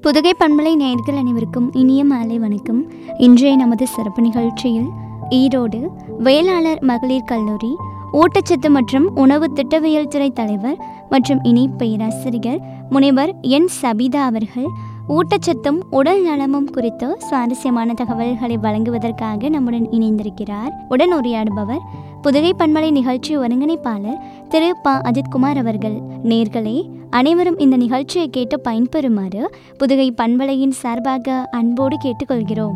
புதுகை பண்பலை நேயர்கள் அனைவருக்கும் இனிய மாலை வணக்கம் இன்றைய நமது சிறப்பு நிகழ்ச்சியில் ஈரோடு வேளாளர் மகளிர் கல்லூரி ஊட்டச்சத்து மற்றும் உணவு திட்டவியல் துறை தலைவர் மற்றும் இணை பேராசிரியர் முனைவர் என் சபிதா அவர்கள் ஊட்டச்சத்தும் உடல் நலமும் குறித்து சுவாரஸ்யமான தகவல்களை வழங்குவதற்காக நம்முடன் இணைந்திருக்கிறார் உடன் உரையாடுபவர் புதுகை பண்பலை நிகழ்ச்சி ஒருங்கிணைப்பாளர் திரு ப அஜித்குமார் அவர்கள் நேர்களே அனைவரும் இந்த நிகழ்ச்சியை கேட்டு பயன்பெறுமாறு புதுகை பண்பலையின் சார்பாக அன்போடு கேட்டுக்கொள்கிறோம்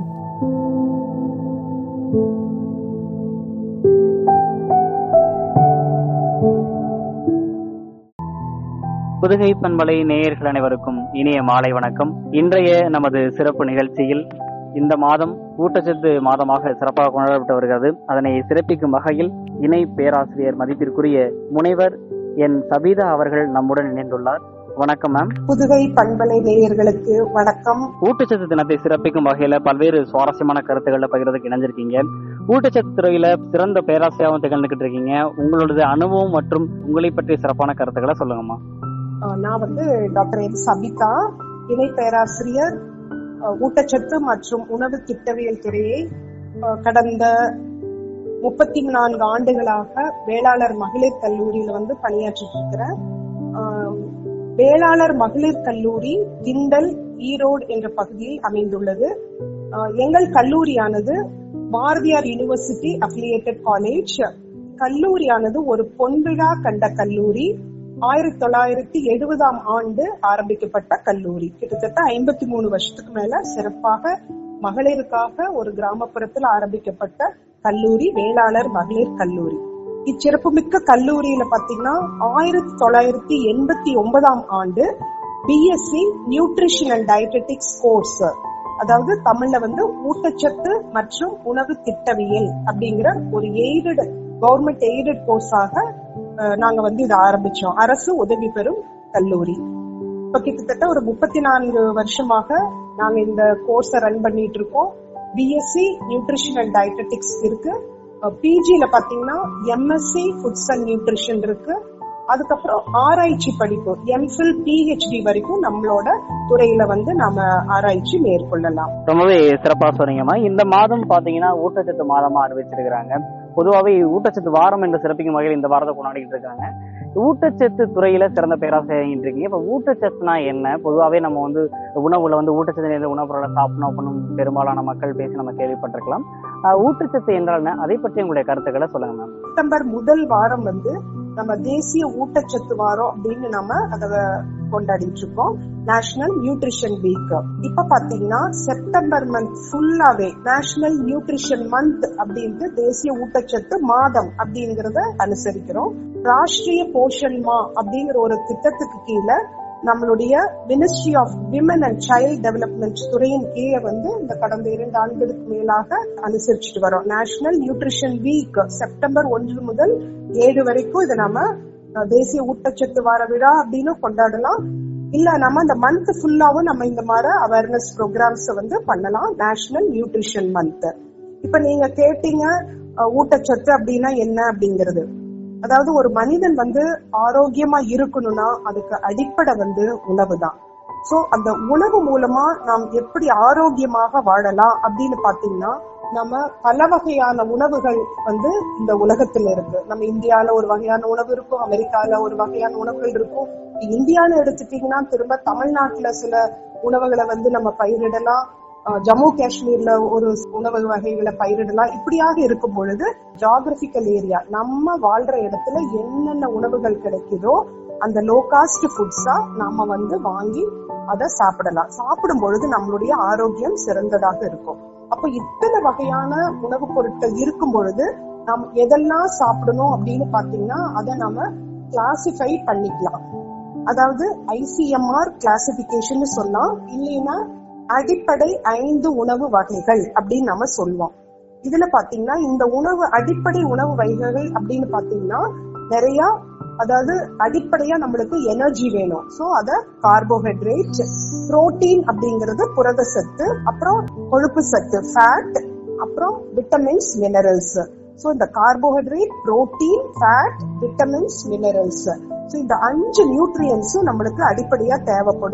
புதுகை பண்பலை நேயர்கள் அனைவருக்கும் இனிய மாலை வணக்கம் இன்றைய நமது சிறப்பு நிகழ்ச்சியில் இந்த மாதம் ஊட்டச்சத்து மாதமாக சிறப்பாக கொண்டாடப்பட்டு வருகிறது அதனை சிறப்பிக்கும் வகையில் இணை பேராசிரியர் மதிப்பிற்குரிய முனைவர் என் சபீதா அவர்கள் நம்முடன் இணைந்துள்ளார் வணக்கம் மேம் புதுகை பண்பலை நேயர்களுக்கு வணக்கம் ஊட்டச்சத்து தினத்தை சிறப்பிக்கும் வகையில பல்வேறு சுவாரஸ்யமான கருத்துக்களை பகிர்றதுக்கு இணைஞ்சிருக்கீங்க ஊட்டச்சத்து துறையில சிறந்த பேராசிரியாவும் திகழ்ந்துகிட்டு இருக்கீங்க உங்களோட அனுபவம் மற்றும் உங்களை பற்றிய சிறப்பான கருத்துக்களை சொல்லுங்கம்மா அஹ் நான் வந்து டாக்டர் என் சபிதா இணை பேராசிரியர் அஹ் ஊட்டச்சத்து மற்றும் உணவு திட்டவியல் துறையை அஹ் கடந்த முப்பத்தி நான்கு ஆண்டுகளாக வேளாளர் மகளிர் கல்லூரியில வந்து பணியாற்றிட்டு இருக்கிறேன் அஹ் வேளாளர் மகளிர் கல்லூரி திண்டல் ஈரோடு என்ற பகுதியில் அமைந்துள்ளது அஹ் எங்கள் கல்லூரியானது பாரதியார் யூனிவர்சிட்டி அஃபிலியேட்டட் காலேஜ் கல்லூரியானது ஒரு பொன்விழா கண்ட கல்லூரி ஆயிரத்தி தொள்ளாயிரத்தி எழுபதாம் ஆண்டு ஆரம்பிக்கப்பட்ட கல்லூரி கிட்டத்தட்ட ஐம்பத்தி மூணு வருஷத்துக்கு மேல சிறப்பாக மகளிருக்காக ஒரு கிராமப்புறத்தில் ஆரம்பிக்கப்பட்ட கல்லூரி வேளாளர் மகளிர் கல்லூரி இச்சிறப்புமிக்க கல்லூரியில பாத்தீங்கன்னா ஆயிரத்தி தொள்ளாயிரத்தி எண்பத்தி ஒன்பதாம் ஆண்டு BSc nutrition and dietetics course அதாவது தமிழ்ல வந்து ஊட்டச்சத்து மற்றும் உணவு திட்டவியல் அப்படிங்கிற ஒரு எய்டட் கவர்மெண்ட் எய்டட் கோர்ஸாக அஹ், நாங்க வந்து இதை ஆரம்பிச்சோம் அரசு உதவி பெறும் கல்லூரி இப்ப கிட்டத்தட்ட ஒரு முப்பத்தி நான்கு வருஷமாக நாங்க இந்த கோர்ஸை ரன் பண்ணிட்டு இருக்கோம் பிஎஸ்சி நியூட்ரிஷன் அண்ட் டயட்டெட்டிக்ஸ் இருக்கு பிஜில பாத்தீங்கன்னா எம்எஸ்சி ஃபுட்ஸ் அண்ட் நியூட்ரிஷன் இருக்கு அதுக்கப்புறம் ஆராய்ச்சி படிப்பு எம்ஃபில் பிஹெச்டி வரைக்கும் நம்மளோட துறையில வந்து நாம ஆராய்ச்சி மேற்கொள்ளலாம் ரொம்பவே சிறப்பா சொன்னீங்கம்மா இந்த மாதம் பாத்தீங்கன்னா ஊட்டச்சத்து மாதமா அறிவிச்சிருக்கிறாங்க பொதுவாகவே ஊட்டச்சத்து வாரம் என்று சிறப்பிக்கும் வகையில் இந்த வாரத்தை கொண்டாடிட்டு இருக்காங்க ஊட்டச்சத்து துறையில சிறந்த பேராசிரியர் இருக்கீங்க இப்ப ஊட்டச்சத்துனா என்ன பொதுவாகவே நம்ம வந்து உணவுல வந்து ஊட்டச்சத்து நிறைந்த உணவுப் பொருளை சாப்பிடணும் அப்படின்னு பெரும்பாலான மக்கள் பேசி நம்ம கேள்விப்பட்டிருக்கலாம் ஆஹ் ஊட்டச்சத்து என்றால் என்ன அதை பற்றி உங்களுடைய கருத்துக்களை சொல்லுங்க மேம் செப்டம்பர் முதல் வாரம் வந்து நம்ம தேசிய ஊட்டச்சத்து வாரம் அப்படின்னு நம்ம அத கொண்டாடிட்டு இருக்கோம் நேஷனல் நியூட்ரிஷன் வீக் இப்ப பாத்தீங்கன்னா செப்டம்பர் மந்த் ஃபுல்லாவே நேஷனல் நியூட்ரிஷன் மந்த் அப்படின்ட்டு தேசிய ஊட்டச்சத்து மாதம் அப்படிங்கறத அனுசரிக்கிறோம் ராஷ்டிரிய போஷன் மா அப்படிங்கிற ஒரு திட்டத்துக்கு கீழே நம்மளுடைய ministry of women and child development துறையின் கீழே வந்து இந்த கடந்த இரண்டு ஆண்டுகளுக்கு மேலாக அனுசரிச்சுட்டு வரோம் நேஷனல் நியூட்ரிஷன் வீக் செப்டம்பர் ஒன்று முதல் ஏழு வரைக்கும் இதை நம்ம அஹ், தேசிய ஊட்டச்சத்து வார விழா அப்படின்னு கொண்டாடலாம் இல்ல நம்ம இந்த மந்த் ஃபுல்லாவும் நம்ம இந்த மாதிரி அவேர்னஸ் ப்ரோக்ராம்ஸ் வந்து பண்ணலாம் நேஷனல் நியூட்ரிஷன் மந்த் இப்ப நீங்க கேட்டீங்க அஹ், ஊட்டச்சத்து அப்படின்னா என்ன அப்படிங்கிறது அதாவது ஒரு மனிதன் வந்து ஆரோக்கியமா இருக்கணும்னா அதுக்கு அடிப்படை வந்து உணவு தான் சோ அந்த உணவு மூலமா நாம் எப்படி ஆரோக்கியமாக வாழலாம் அப்படின்னு பாத்தீங்கன்னா நம்ம பல வகையான உணவுகள் வந்து இந்த உலகத்துல இருக்கு நம்ம இந்தியால ஒரு வகையான உணவு இருக்கும் அமெரிக்கால ஒரு வகையான உணவுகள் இருக்கும் இந்தியான்னு எடுத்துட்டீங்கன்னா திரும்ப தமிழ்நாட்டுல சில உணவுகளை வந்து நம்ம பயிரிடலாம் அஹ் ஜம்மு காஷ்மீர்ல ஒரு உணவு வகைகளை பயிரிடலாம் இப்படியாக இருக்கும் பொழுது ஜாகிரபிக்கல் ஏரியா நம்ம வாழ்ற இடத்துல என்னென்ன உணவுகள் கிடைக்குதோ அந்த லோ காஸ்ட் ஃபுட்ஸா நாம வந்து வாங்கி அதை சாப்பிடலாம் சாப்பிடும் பொழுது நம்மளுடைய ஆரோக்கியம் சிறந்ததாக இருக்கும் அப்ப இத்தனை வகையான உணவுப் பொருட்கள் இருக்கும் பொழுது நாம் எதெல்லாம் சாப்பிடணும் அப்படின்னு பாத்தீங்கன்னா அதை நாம கிளாசிஃபை பண்ணிக்கலாம் அதாவது ஐசிஎம்ஆர் கிளாசிபிகேஷன் சொல்லலாம் இல்லைன்னா அடிப்படை ஐந்து உணவு வகைகள் அப்படின்னு நம்ம சொல்லுவோம் இதுல பாத்தீங்கன்னா இந்த உணவு அடிப்படை உணவு வகைகள் அப்படின்னு பாத்தீங்கன்னா நிறைய அதாவது அடிப்படையா நம்மளுக்கு எனர்ஜி வேணும் சோ அத கார்போஹைட்ரேட் புரோட்டீன் அப்படிங்கிறது புரத சத்து அப்புறம் கொழுப்பு சத்து ஃபேட் அப்புறம் விட்டமின்ஸ் மினரல்ஸ் சோ இந்த carbohydrate protein fat vitamins minerals so இந்த அஞ்சு நியூட்ரியன்ஸும் நம்மளுக்கு அடிப்படையா தேவைப்படும்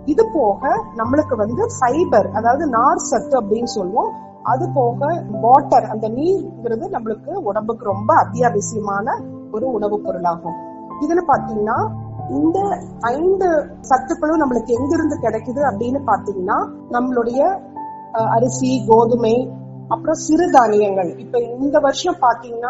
இது போக நம்மளுக்கு வந்து ஃபைபர் அதாவது நார் சத்து அப்படின்னு சொல்லுவோம் அது போக வாட்டர் அந்த நீர்ங்கிறது நம்மளுக்கு உடம்புக்கு ரொம்ப அத்தியாவசியமான ஒரு உணவுப் பொருளாகும் இதுல பாத்தீங்கன்னா இந்த ஐந்து சத்துக்களும் நம்மளுக்கு எங்க இருந்து கிடைக்குது அப்படின்னு பாத்தீங்கன்னா நம்மளுடைய அஹ், அரிசி கோதுமை அப்புறம் சிறுதானியங்கள் இப்ப இந்த வருஷம் பாத்தீங்கன்னா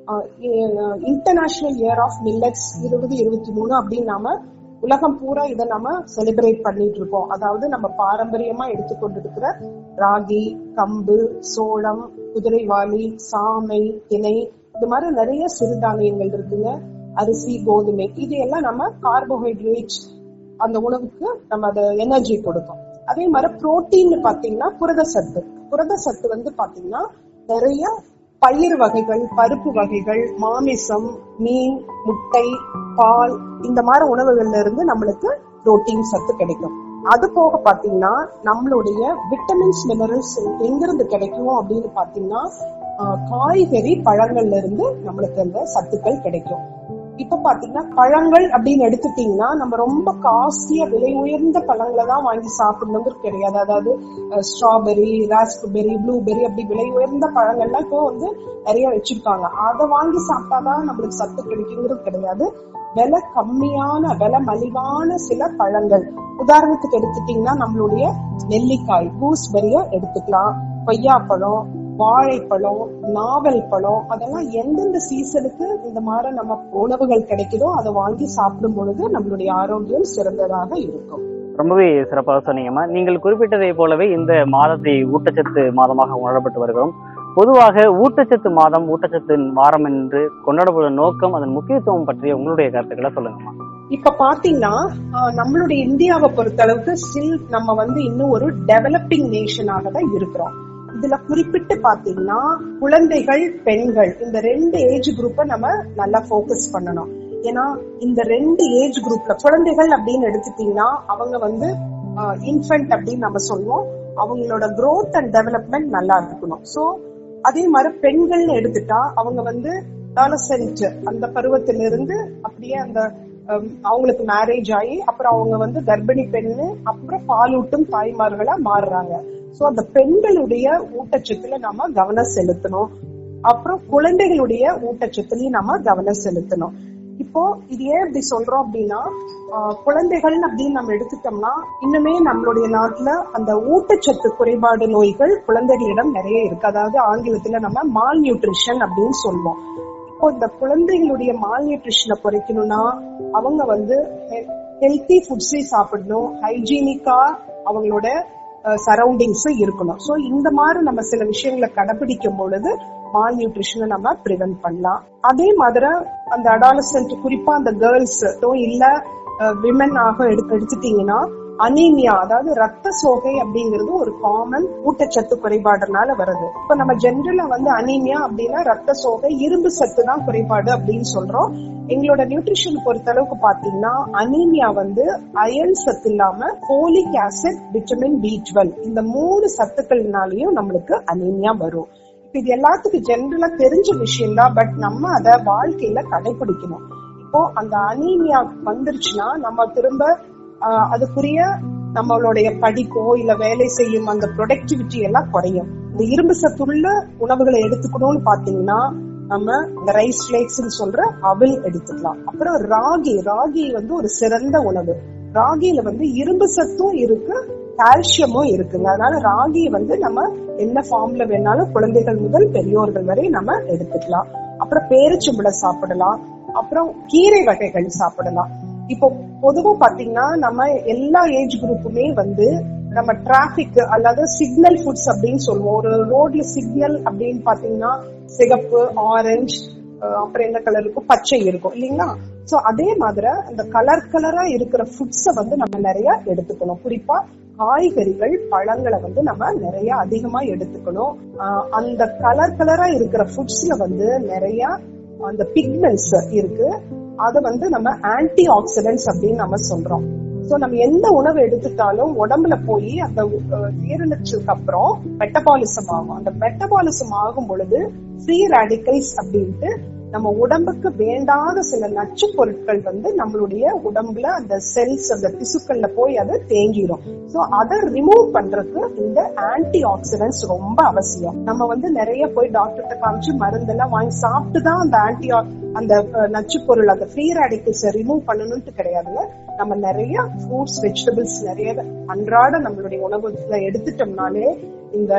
இன்டர்நேஷனல் இயர் ஆஃப் மில்லட்ஸ் இருபது இருபத்தி மூணு அப்படின்னு நாம உலகம் பூரா இதை நம்ம செலிப்ரேட் பண்ணிட்டு இருக்கோம் அதாவது நம்ம பாரம்பரியமா எடுத்துக்கொண்டு இருக்கிற ராகி கம்பு சோளம் குதிரைவாளி சாமை திணை இது மாதிரி நிறைய சிறுதானியங்கள் இருக்குங்க அரிசி கோதுமை இது எல்லாம் நம்ம கார்போஹைட்ரேட் அந்த உணவுக்கு நம்ம அதை எனர்ஜி கொடுக்கும் அதே மாதிரி புரோட்டீன் பாத்தீங்கன்னா புரத சத்து புரத சத்து வந்து பாத்தீங்கன்னா நிறைய பயிர் வகைகள் பருப்பு வகைகள் மாமிசம் மீன் முட்டை பால் இந்த மாதிரி உணவுகள்ல இருந்து நம்மளுக்கு புரோட்டீன் சத்து கிடைக்கும் அது போக பாத்தீங்கன்னா நம்மளுடைய விட்டமின்ஸ் மினரல்ஸ் எங்கிருந்து கிடைக்கும் அப்படின்னு பாத்தீங்கன்னா ஆஹ், காய்கறி பழங்கள்ல இருந்து நம்மளுக்கு அந்த சத்துக்கள் கிடைக்கும் இப்ப பாத்தீங்கன்னா பழங்கள் அப்படின்னு எடுத்துட்டீங்கன்னா நம்ம ரொம்ப காஸ்ட்லியா விலை உயர்ந்த பழங்களை தான் வாங்கி சாப்பிடணுங்கிறது கிடையாது அதாவது ஸ்ட்ராபெரி ராஸ்பெரி ப்ளூபெரி அப்படி விலை உயர்ந்த பழங்கள்லாம் இப்போ வந்து நிறைய வச்சிருக்காங்க அதை வாங்கி சாப்பிட்டாதான் நம்மளுக்கு சத்து கிடைக்குங்கிறது கிடையாது விலை கம்மியான விலை மலிவான சில பழங்கள் உதாரணத்துக்கு எடுத்துட்டீங்கன்னா நம்மளுடைய நெல்லிக்காய் கூஸ்பெரிய எடுத்துக்கலாம் கொய்யாப்பழம் வாழைப்பழம் நாவல் பழம் அதெல்லாம் எந்தெந்த சீசனுக்கு இந்த மாதிரி நம்ம உணவுகள் கிடைக்குதோ அதை வாங்கி சாப்பிடும் பொழுது நம்மளுடைய ஆரோக்கியம் சிறந்ததாக இருக்கும் ரொம்பவே சிறப்பாக சொன்னீங்கம்மா நீங்கள் குறிப்பிட்டதை போலவே இந்த மாதத்தை ஊட்டச்சத்து மாதமாக உணரப்பட்டு வருகிறோம் பொதுவாக ஊட்டச்சத்து மாதம் ஊட்டச்சத்து வாரம் என்று கொண்டாடப்படும் நோக்கம் அதன் முக்கியத்துவம் பற்றிய உங்களுடைய கருத்துக்களை சொல்லுங்கம்மா இப்ப பாத்தீங்கன்னா ஆஹ், நம்மளுடைய இந்தியாவை பொறுத்தளவுக்கு ஸ்டில் நம்ம வந்து இன்னும் ஒரு டெவலப்பிங் நேஷனாக தான் இருக்கிறோம் இதுல குறிப்பிட்டு பாத்தீங்கன்னா குழந்தைகள் பெண்கள் இந்த ரெண்டு ஏஜ் குரூப்பை நம்ம நல்லா ஃபோக்கஸ் பண்ணணும் ஏன்னா இந்த ரெண்டு ஏஜ் குரூப்ல குழந்தைகள் அப்படின்னு எடுத்துட்டீங்கன்னா அவங்க வந்து இன்ஃபென்ட் அப்படின்னு நம்ம சொல்லுவோம் அவங்களோட growth அண்ட் டெவலப்மெண்ட் நல்லா இருக்கணும் சோ அதே மாதிரி பெண்கள்னு எடுத்துட்டா அவங்க வந்து adolescent அந்த பருவத்திலிருந்து அப்படியே அந்த ஹம், அவங்களுக்கு மேரேஜ் ஆகி அப்புறம் அவங்க வந்து கர்ப்பிணி பெண்ணு அப்புறம் பாலூட்டும் தாய்மார்களா மாறுறாங்க சோ அந்த பெண்களுடைய ஊட்டச்சத்துல நம்ம கவனம் செலுத்தணும் அப்புறம் குழந்தைகளுடைய ஊட்டச்சத்துலயும் நம்ம கவனம் செலுத்தணும் இப்போ இது ஏன் இப்படி சொல்றோம் அப்படின்னா ஆஹ், குழந்தைகள் அப்படின்னு நம்ம எடுத்துட்டோம்னா இன்னுமே நம்மளுடைய நாட்டுல அந்த ஊட்டச்சத்து குறைபாடு நோய்கள் குழந்தைகளிடம் நிறைய இருக்கு அதாவது ஆங்கிலத்துல நம்ம மால் நியூட்ரிஷன் அப்படின்னு சொல்லுவோம் இப்போ இந்த குழந்தைகளுடைய மால் நியூட்ரிஷனை குறைக்கணும்னா அவங்க வந்து ஹெல்த்தி ஃபுட்ஸை சாப்பிடணும் ஹைஜீனிக்கா அவங்களோட சரௌண்டிங்ஸ் இருக்கணும் சோ இந்த மாதிரி நம்ம சில விஷயங்களை கடைபிடிக்கும் பொழுது மால் நியூட்ரிஷனை நம்ம ப்ரிவென்ட் பண்ணலாம் அதே மாதிரி அந்த அடாலசென்ட் குறிப்பா அந்த கேர்ள்ஸ் இல்ல விமன் ஆக எடுத்து எடுத்துட்டீங்கன்னா அனீமியா அதாவது ரத்த சோகை அப்படிங்கிறது ஒரு காமன் ஊட்டச்சத்து குறைபாடுனால வருது இப்ப நம்ம ஜென்ரலா வந்து அனீமியா அப்படின்னா ரத்த சோகை இரும்பு சத்து தான் குறைபாடு அப்படின்னு சொல்றோம் எங்களோட நியூட்ரிஷன் பொறுத்த அளவுக்கு பாத்தீங்கன்னா அனீமியா வந்து அயன் சத்து இல்லாம folic acid vitamin B twelve இந்த மூணு சத்துக்கள்னாலயும் நம்மளுக்கு அனீமியா வரும் இப்ப இது எல்லாத்துக்கும் ஜென்ரலா தெரிஞ்ச விஷயம் தான் பட் நம்ம அத வாழ்க்கையில கடைபிடிக்கணும் இப்போ அந்த அனீமியா வந்துருச்சுன்னா நம்ம திரும்ப ஆஹ், அதுக்குரிய நம்மளுடைய படிப்போ இல்ல வேலை செய்யும் அந்த ப்ரொடக்டிவிட்டி எல்லாம் குறையும் இந்த இரும்பு சத்துள்ள உணவுகளை எடுத்துக்கணும்னு பாத்தீங்கன்னா நம்ம இந்த ரைஸ் ஃபிளேக்ஸ் சொல்ற அவில் எடுத்துக்கலாம் அப்புறம் ராகி ராகி வந்து ஒரு சிறந்த உணவு ராகியில வந்து இரும்பு சத்தும் இருக்கு கால்சியமும் இருக்குங்க அதனால ராகி வந்து நம்ம என்ன ஃபார்ம்ல வேணாலும் குழந்தைகள் முதல் பெரியோர்கள் வரை நம்ம எடுத்துக்கலாம் அப்புறம் பேரிச்சம்பழம் சாப்பிடலாம் அப்புறம் கீரை வகைகள் சாப்பிடலாம் இப்போ பொதுவா பாத்தீங்கன்னா நம்ம எல்லா ஏஜ் குரூப்புமே வந்து நம்ம டிராபிக் அல்லது சிக்னல் ஃபுட்ஸ் அப்படின்னு சொல்லுவோம் ஒரு ரோட்ல சிக்னல் அப்படின்னு பாத்தீங்கன்னா சிகப்பு ஆரஞ்சு அப்புறம் என்ன கலர் இருக்கும் பச்சை இருக்கும் இல்லைங்களா சோ அதே மாதிரி அந்த கலர் கலரா இருக்கிற ஃபுட்ஸ வந்து நம்ம நிறைய எடுத்துக்கணும் குறிப்பா காய்கறிகள் பழங்களை வந்து நம்ம நிறைய அதிகமா எடுத்துக்கணும் ஆஹ் அந்த கலர் கலரா இருக்கிற ஃபுட்ஸ்ல வந்து நிறைய அந்த பிக்மெண்ட்ஸ் இருக்கு அத வந்து நம்ம ஆன்டி ஆக்சிடென்ட்ஸ் அப்படின்னு நம்ம சொல்றோம் சோ நம்ம எந்த உணவு எடுத்துட்டாலும் உடம்புல போய் அந்த அஹ், ஜீரணத்துக்கு அப்புறம் மெட்டபாலிசம் ஆகும் அந்த மெட்டபாலிசம் ஆகும் பொழுது ஃப்ரீ ரேடிக்கல்ஸ் அப்படின்ட்டு நம்ம உடம்புக்கு வேண்டாத சில நச்சு பொருட்கள் வந்து நம்மளுடைய உடம்புல அந்த செல்ஸ் அந்த திசுக்கள்ல போய் அது தேங்கிரும் சோ அதை ரிமூவ் பண்றதுக்கு இந்த ஆன்டி ஆக்சிடென்ட்ஸ் ரொம்ப அவசியம் நம்ம வந்து நிறைய போய் டாக்டர்கிட்ட காமிச்சு மருந்தெல்லாம் வாங்கி சாப்பிட்டு தான் அந்த ஆன்டி அந்த அஹ், நச்சு பொருள் அந்த ஃப்ரீ ரேடிக்கல்ஸை ரிமூவ் பண்ணணும்னு கிடையாதுங்க நம்ம நிறைய ஃப்ரூட்ஸ் வெஜிடபிள்ஸ் நிறைய அன்றாட நம்மளுடைய உணவுல எடுத்துட்டோம்னாலே இந்த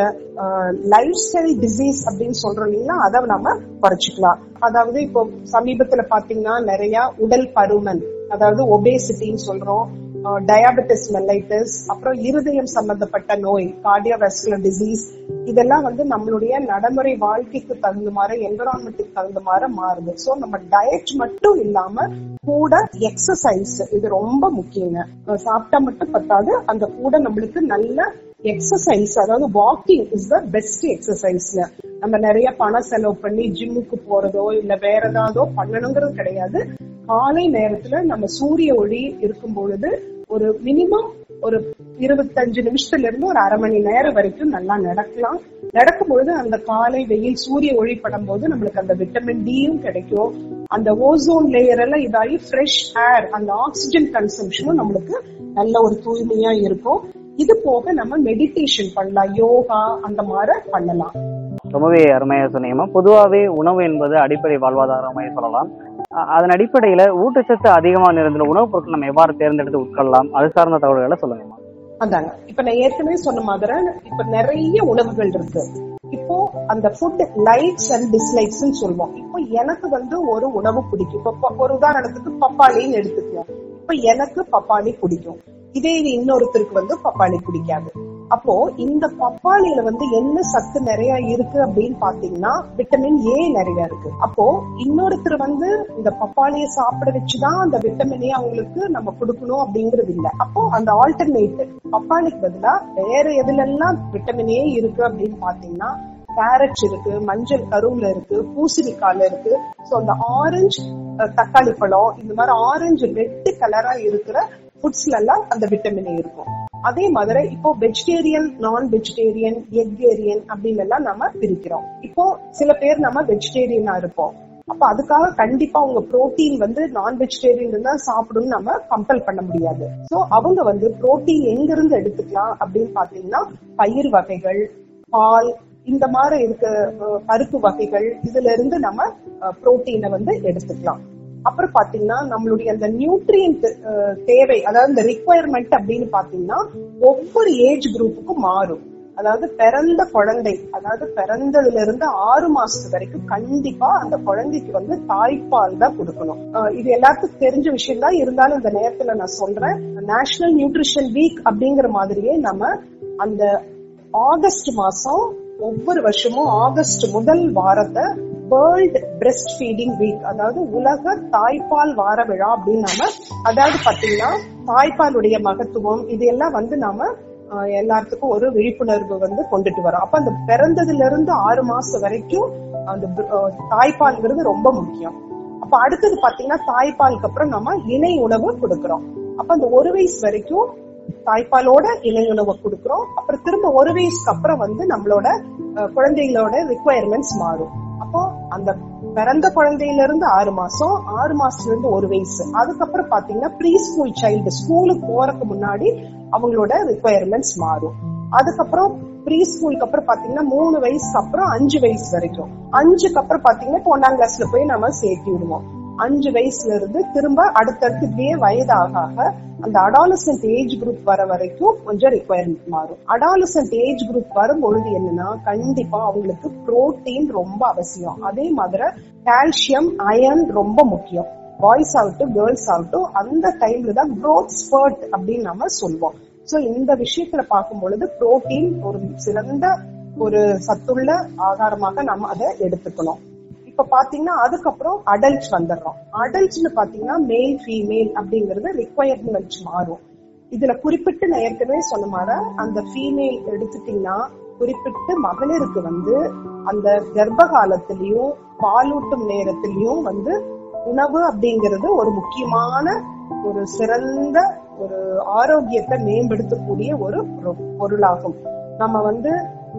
லைஃப் ஸ்டைல் டிசீஸ் அப்படின்னு சொல்றோம் இல்லைங்களா அதை நம்ம குறைச்சிக்கலாம் அதாவது இப்போ சமீபத்துல பாத்தீங்கன்னா நிறைய உடல் பருமன் அதாவது ஒபேசிட்டின்னு சொல்றோம் டயாபெட்டிஸ் மெல்லைட்டிஸ் அப்புறம் இருதயம் சம்பந்தப்பட்ட நோய் கார்டியோவாஸ்குலர் டிசீஸ் இதெல்லாம் வந்து நம்மளுடைய நடைமுறை வாழ்க்கைக்கு தகுந்த மாதிரி என்விரான்மெண்ட்டுக்கு தகுந்த மாதிரி மாறுது சோ நம்ம டயட் மட்டும் இல்லாம கூட எக்ஸசைஸ் இது ரொம்ப முக்கியங்க அஹ் சாப்பிட்டா மட்டும் பத்தாது அந்த கூட நம்மளுக்கு நல்ல எக்ஸசைஸ் அதாவது வாக்கிங் இஸ் த பெஸ்ட் எக்ஸசைஸ்ங்க நம்ம நிறைய பணம் செலவு பண்ணி ஜிம்முக்கு போறதோ இல்ல வேற ஏதாவதோ பண்ணணுங்கிறது கிடையாது காலை நேரத்துல நம்ம சூரிய ஒளி இருக்கும் பொழுது ஒரு மினிமம் ஒரு இருபத்தஞ்சு நிமிஷத்துல இருந்து ஒரு அரை மணி நேரம் வரைக்கும் நல்லா நடக்கலாம் நடக்கும் பொழுது அந்த காலை வெயில் சூரிய ஒளி படும் போது நம்மளுக்கு அந்த விட்டமின் டியும் கிடைக்கும் அந்த ஓசோன் லேயர் எல்லாம் இதாகி ஃப்ரெஷ் ஏர் அந்த ஆக்சிஜன் கன்சம்ஷனும் நம்மளுக்கு நல்ல ஒரு தூய்மையா இருக்கும் இது போக நம்ம மெடிடேஷன் பண்ணலாம் யோகா அந்த மாதிரி பண்ணலாம் ரொம்பவே அருமையா சொன்னீங்கம்மா பொதுவாகவே உணவு என்பது அடிப்படை வாழ்வாதாரமாக சொல்லலாம் அ- அதன் அடிப்படையில ஊட்டச்சத்து அதிகமா நிறைந்துள்ள உணவுப் பொருட்கள் நம்ம எவ்வாறு தேர்ந்தெடுத்து உட்கொள்ளலாம் அது சார்ந்த தகவல்களை சொல்லுங்கம்மா அதாங்க இப்ப நான் ஏற்கனவே சொன்ன மாதிரி இப்ப நிறைய உணவுகள் இருக்கு இப்போ அந்த ஃபுட் லைக்ஸ் அண்ட் டிஸ்லைக்ஸ் சொல்லுவோம் இப்போ எனக்கு வந்து ஒரு உணவு பிடிக்கும் இப்போ ப- ஒரு உதாரணத்துக்கு பப்பாளின்னு எடுத்துக்கலாம் இப்ப எனக்கு பப்பாளி பிடிக்கும் இதே இது இன்னொருத்தருக்கு வந்து பப்பாளி பிடிக்காது அப்போ இந்த பப்பாளியில வந்து என்ன சத்து நிறைய இருக்கு அப்படின்னு பாத்தீங்கன்னா விட்டமின் ஏ நிறைய இருக்கு அப்போ இன்னொருத்தர் வந்து இந்த பப்பாளியை சாப்பிட வச்சுதான் அந்த விட்டமின் ஏ அவங்களுக்கு நம்ம கொடுக்கணும் அப்படிங்கறது இல்ல அப்போ அந்த ஆல்டர்னேட் பப்பாளிக்கு பதிலா வேற எதுல எல்லாம் விட்டமின் ஏ இருக்கு அப்படின்னு பாத்தீங்கன்னா கேரட் இருக்கு மஞ்சள் கருவுல இருக்கு பூசணிக்கால இருக்கு சோ அந்த ஆரஞ்சு தக்காளி பழம் இந்த மாதிரி ஆரஞ்சு ரெட் கலரா இருக்கிற ஃபுட்ஸ்ல எல்லாம் அந்த விட்டமின் ஏ இருக்கும் அதே மாதிரி இப்போ வெஜிடேரியன் நான் வெஜிடேரியன் எக்கேரியன் அப்படின்னு எல்லாம் நம்ம பிரிக்கிறோம் இப்போ சில பேர் நம்ம வெஜிடேரியனா இருப்போம் அப்ப அதுக்காக கண்டிப்பா உங்க புரோட்டீன் வந்து நான் வெஜிடேரியன் தான் சாப்பிடணும்னு நம்ம கம்பல் பண்ண முடியாது சோ அவங்க வந்து புரோட்டீன் எங்க இருந்து எடுத்துக்கலாம் அப்படின்னு பாத்தீங்கன்னா பயிர் வகைகள் பால் இந்த மாதிரி இருக்க அஹ், பருப்பு வகைகள் இதுல இருந்து நம்ம புரோட்டீனை வந்து எடுத்துக்கலாம் அப்புறம் பாத்தீங்கன்னா நம்மளுடைய அந்த நியூட்ரியன்ட் தேவை அதாவது இந்த ரிக்குவயர்மெண்ட் அப்படின்னு பாத்தீங்கன்னா ஒவ்வொரு ஏஜ் குரூப்புக்கும் மாறும் அதாவது பிறந்த குழந்தை அதாவது பிறந்ததுல இருந்து ஆறு மாசத்து வரைக்கும் கண்டிப்பா அந்த குழந்தைக்கு வந்து தாய்ப்பால் தான் கொடுக்கணும் அஹ் இது எல்லாத்துக்கும் தெரிஞ்ச விஷயம் தான் இருந்தாலும் இந்த நேரத்துல நான் சொல்றேன் நேஷனல் நியூட்ரிஷன் வீக் அப்படிங்கிற மாதிரியே நம்ம அந்த ஆகஸ்ட் மாசம் ஒவ்வொரு வருஷமும் ஆகஸ்ட் முதல் வாரத்தை வேர்ல்ட் பிரஸ்ட் ஃபீடிங் வீக் அதாவது உலக தாய்ப்பால் வார விழா அப்படின்னு நாம அதாவது பாத்தீங்கன்னா தாய்ப்பாலுடைய மகத்துவம் இது எல்லாம் வந்து நாம ஆஹ், எல்லாத்துக்கும் ஒரு விழிப்புணர்வு வந்து கொண்டுட்டு வரோம் அப்ப அந்த பிறந்ததுல இருந்து ஆறு மாசம் வரைக்கும் அந்த ஆஹ், தாய்ப்பால்ங்கிறது ரொம்ப முக்கியம் அப்ப அடுத்தது பாத்தீங்கன்னா தாய்ப்பாலுக்கு அப்புறம் நம்ம இணை உணவு கொடுக்கறோம் அப்ப அந்த ஒரு வயசு வரைக்கும் தாய்ப்பாலோட இணை உணவு கொடுக்கறோம் அப்புறம் திரும்ப ஒரு வயசுக்கு அப்புறம் வந்து நம்மளோட அஹ், குழந்தைகளோட ரிக்குவயர்மெண்ட்ஸ் மாறும் அப்போ அந்த பிறந்த குழந்தையில இருந்து ஆறு மாசம் ஆறு மாசத்துல இருந்து ஒரு வயசு அதுக்கப்புறம் பாத்தீங்கன்னா ப்ரீ ஸ்கூல் சைல்டு ஸ்கூலுக்கு போறதுக்கு முன்னாடி அவங்களோட ரிக்குவயர்மெண்ட்ஸ் மாறும் அதுக்கப்புறம் ப்ரீ ஸ்கூலுக்கு அப்புறம் பாத்தீங்கன்னா மூணு வயசுக்கு அப்புறம் அஞ்சு வயசு வரைக்கும் அஞ்சுக்கு அப்புறம் பாத்தீங்கன்னா இப்போ ஒன்னாம் கிளாஸ்ல போய் நம்ம சேர்த்தி விடுவோம் அஞ்சு வயசுல இருந்து திரும்ப அடுத்தடுத்து இப்படியே வயதாக ஆக அந்த அடாலசன்ட் ஏஜ் குரூப் வர வரைக்கும் கொஞ்சம் ரிக்குவயர்மெண்ட் மாறும் அடாலசன்ட் ஏஜ் குரூப் வரும் பொழுது என்னன்னா கண்டிப்பா அவங்களுக்கு புரோட்டீன் ரொம்ப அவசியம் அதே மாதிரி கால்சியம் அயர்ன் ரொம்ப முக்கியம் பாய்ஸ் ஆகட்டும் கேர்ள்ஸ் ஆகட்டும் அந்த டைம்ல தான் growth spurt அப்படின்னு நம்ம சொல்வோம் சோ இந்த விஷயத்துல பார்க்கும் பொழுது புரோட்டீன் ஒரு சிறந்த ஒரு சத்துள்ள ஆகாரமாக நம்ம அதை எடுத்துக்கணும் இப்ப பாத்தீங்கன்னா அதுக்கப்புறம் அடல்ட் வந்துடுறோம் அடல்ட்ஸ்னு பாத்தீங்கன்னா மேல் ஃபீமேல் அப்படிங்கறது ரிக்குவயர்மெண்ட் மாறும் இதுல குறிப்பிட்டு நான் ஏற்கனவே சொன்ன மாதிரி அந்த ஃபீமேல் எடுத்துட்டீங்கன்னா குறிப்பிட்டு மகளிருக்கு வந்து அந்த கர்ப்ப காலத்திலயும் பாலூட்டும் நேரத்திலயும் வந்து உணவு அப்படிங்கிறது ஒரு முக்கியமான ஒரு சிறந்த ஒரு ஆரோக்கியத்தை மேம்படுத்தக்கூடிய ஒரு பொரு- பொருளாகும் நம்ம வந்து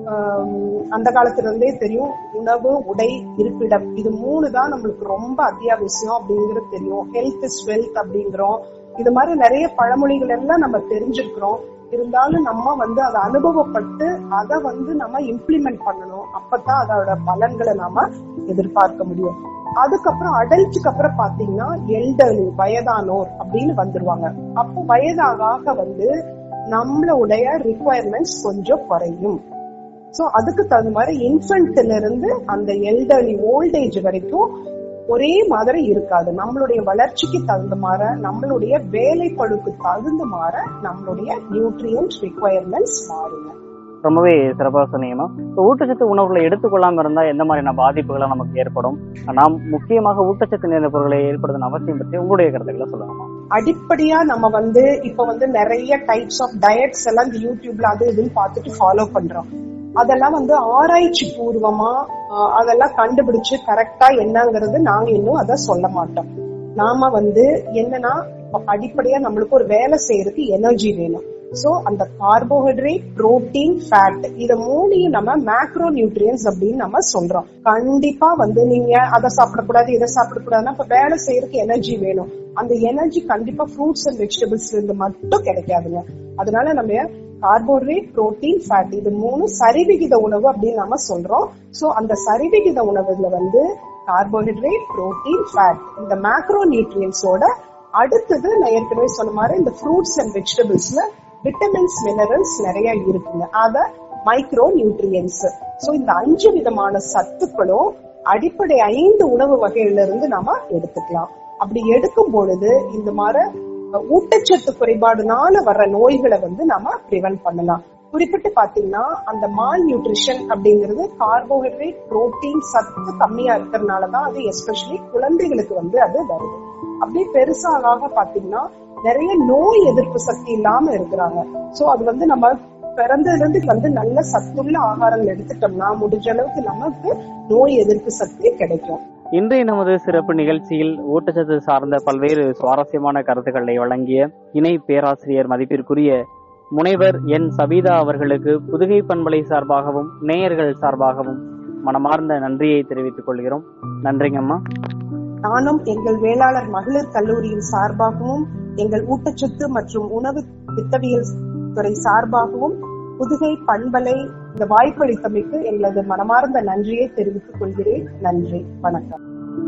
ஆம், அந்த காலத்துல இருந்தே தெரியும் உணவு உடை இருப்பிடம் இது மூணு தான் நம்மளுக்கு ரொம்ப அத்தியாவசியம் அப்படிங்கிறது தெரியும் ஹெல்த் இஸ் வெல்த் அப்படிங்கிறோம் இது மாதிரி நிறைய பழமொழிகள் எல்லாம் நம்ம தெரிஞ்சிருக்கிறோம் இருந்தாலும் நம்ம வந்து அதை அனுபவப்பட்டு அதை வந்து நம்ம இம்ப்ளிமெண்ட் பண்ணணும் அப்பதான் அதோட பலன்களை நாம எதிர்பார்க்க முடியும் அதுக்கப்புறம் அடல்ட்டுக்கு அப்புறம் பாத்தீங்கன்னா எல்டர்லி வயதானோர் அப்படின்னு வந்துருவாங்க அப்போ வயதாக ஆக வந்து நம்மளுடைய ரிக்குவயர்மெண்ட்ஸ் கொஞ்சம் குறையும் சோ அதுக்கு தகுந்த மாதிரி இன்ஃபென்ட்ல இருந்து அந்த எல்டர்லி ஓல்டேஜ் வரைக்கும் ஒரே மாதிரி இருக்காது நம்மளுடைய வளர்ச்சிக்கு தகுந்த மாதிரி நம்மளுடைய வேலைப்பழுக்கு தகுந்த மாதிரி நம்மளுடைய நியூட்ரியன்ட் ரிக்குவயர்மெண்ட்ஸ் மாறுங்க ரொம்பவே சிறப்பாக சொன்னீங்கம்மா இப்போ ஊட்டச்சத்து உணவுகளை எடுத்துக்கொள்ளாம இருந்தா எந்த மாதிரியான பாதிப்புகளை நமக்கு ஏற்படும் நாம் முக்கியமாக ஊட்டச்சத்து நிறைந்த பொருட்களை ஏற்படுத்தின அவசியம் பற்றி உங்களுடைய கருத்துக்களை சொல்லுங்கம்மா அடிப்படையா நம்ம வந்து இப்ப வந்து நிறைய டைப்ஸ் ஆஃப் டயட்ஸ் எல்லாம் இந்த யூடியூப்ல அது இதுன்னு பார்த்துட்டு ஃபாலோ பண்றோம் அதெல்லாம் வந்து ஆராய்ச்சி பூர்வமா ஆஹ், அதெல்லாம் கண்டுபிடிச்சு கரெக்டா என்னங்கிறது நாங்க இன்னும் அதை சொல்ல மாட்டோம் நாம வந்து என்னன்னா இப்ப அடிப்படையா நம்மளுக்கு ஒரு வேலை செய்யறதுக்கு எனர்ஜி வேணும் சோ அந்த கார்போஹைட்ரேட் புரோட்டீன் ஃபேட் இத மூணையும் நம்ம மேக்ரோ நியூட்ரியன்ஸ் அப்படின்னு நம்ம சொல்றோம் கண்டிப்பா வந்து நீங்க அதை சாப்பிடக்கூடாது இதை சாப்பிடக்கூடாதுன்னா இப்ப வேலை செய்யறதுக்கு எனர்ஜி வேணும் அந்த எனர்ஜி கண்டிப்பா ஃப்ரூட்ஸ் அண்ட் வெஜிடபிள்ஸ்ல இருந்து மட்டும் கிடைக்காதுங்க அதனால நம்ம கார்போஹைட்ரேட் புரோட்டீன் ஃபேட் இது மூணு சரிவிகித உணவு அப்படின்னு நம்ம சொல்றோம் சோ அந்த சரிவிகித உணவுல வந்து கார்போஹைட்ரேட் புரோட்டீன் ஃபேட் இந்த மேக்ரோ நியூட்ரியன்ஸோட அடுத்தது நான் ஏற்கனவே சொன்ன மாதிரி இந்த ஃப்ரூட்ஸ் அண்ட் வெஜிடபிள்ஸ்ல விட்டமின்ஸ் மினரல்ஸ் நிறைய இருக்குங்க அத மைக்ரோ நியூட்ரியன்ஸ் சோ இந்த அஞ்சு விதமான சத்துக்களும் அடிப்படை ஐந்து உணவு வகையில இருந்து நாம எடுத்துக்கலாம் அப்படி எடுக்கும் பொழுது இந்த மாதிரி அஹ், ஊட்டச்சத்து குறைபாடுனால வர்ற நோய்களை வந்து நாம ப்ரிவென்ட் பண்ணலாம் குறிப்பிட்டு பாத்தீங்கன்னா அந்த மால் நியூட்ரிஷன் அப்படிங்கிறது கார்போஹைட்ரேட் புரோட்டீன் சத்து கம்மியா இருக்கிறதுனாலதான் அது எஸ்பெஷலி குழந்தைகளுக்கு வந்து அது வருது அப்படியே பெருசாக பாத்தீங்கன்னா நிறைய நோய் எதிர்ப்பு சக்தி இல்லாம இருக்கிறாங்க சோ அது வந்து நம்ம பிறந்ததுல இருந்து வந்து நல்ல சத்துள்ள ஆகாரங்கள் எடுத்துட்டோம்னா முடிஞ்ச அளவுக்கு நமக்கு நோய் எதிர்ப்பு சக்தி கிடைக்கும் இன்றைய நமது சிறப்பு நிகழ்ச்சியில் ஊட்டச்சத்து சார்ந்த பல்வேறு சுவாரஸ்யமான கருத்துக்களை வழங்கிய இணை பேராசிரியர் மதிப்பிற்குரிய முனைவர் என் சபீதா அவர்களுக்கு புதுகை பண்பலை சார்பாகவும் நேயர்கள் சார்பாகவும் மனமார்ந்த நன்றியை தெரிவித்துக் கொள்கிறோம் நன்றிங்கம்மா நானும் எங்கள் வேளாளர் மகளிர் கல்லூரியின் சார்பாகவும் எங்கள் ஊட்டச்சத்து மற்றும் உணவு திட்டவியல் துறை சார்பாகவும் புதுகை பண்பலை இந்த வாய்ப்பளித்தமைக்கு எங்களது மனமார்ந்த நன்றியை தெரிவித்துக் கொள்கிறேன் நன்றி வணக்கம்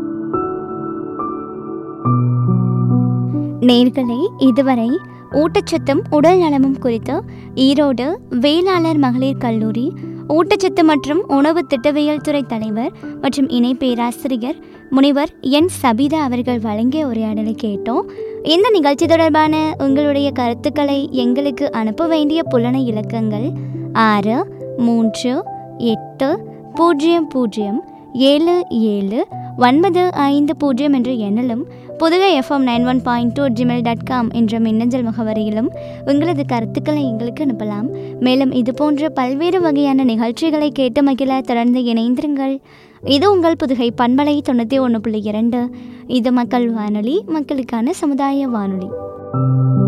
நேர்களே இதுவரை ஊட்டச்சத்தும் உடல் நலமும் குறித்து ஈரோடு வேளாளர் மகளிர் கல்லூரி ஊட்டச்சத்து மற்றும் உணவு திட்டவியல் துறை தலைவர் மற்றும் இணை பேராசிரியர் முனைவர் என் சபிதா அவர்கள் வழங்கிய உரையாடலை கேட்டோம் இந்த நிகழ்ச்சி தொடர்பான உங்களுடைய கருத்துக்களை எங்களுக்கு அனுப்ப வேண்டிய புலன இலக்கங்கள் ஆறு மூன்று எட்டு பூஜ்ஜியம் பூஜ்ஜியம் ஏழு ஏழு ஒன்பது ஐந்து பூஜ்ஜியம் என்ற எண்ணிலும் Pudugai FM nine one point two Gmail dot com என்ற மின்னஞ்சல் முகவரியிலும் உங்களது கருத்துக்களை எங்களுக்கு அனுப்பலாம் மேலும் இது போன்ற பல்வேறு வகையான நிகழ்ச்சிகளை கேட்டு மகிழ தொடர்ந்து இணைந்திருங்கள் இது உங்கள் புதுகை பண்பலை தொண்ணூற்றி ஒன்று புள்ளி இரண்டு இது மக்கள் வானொலி மக்களுக்கான சமுதாய வானொலி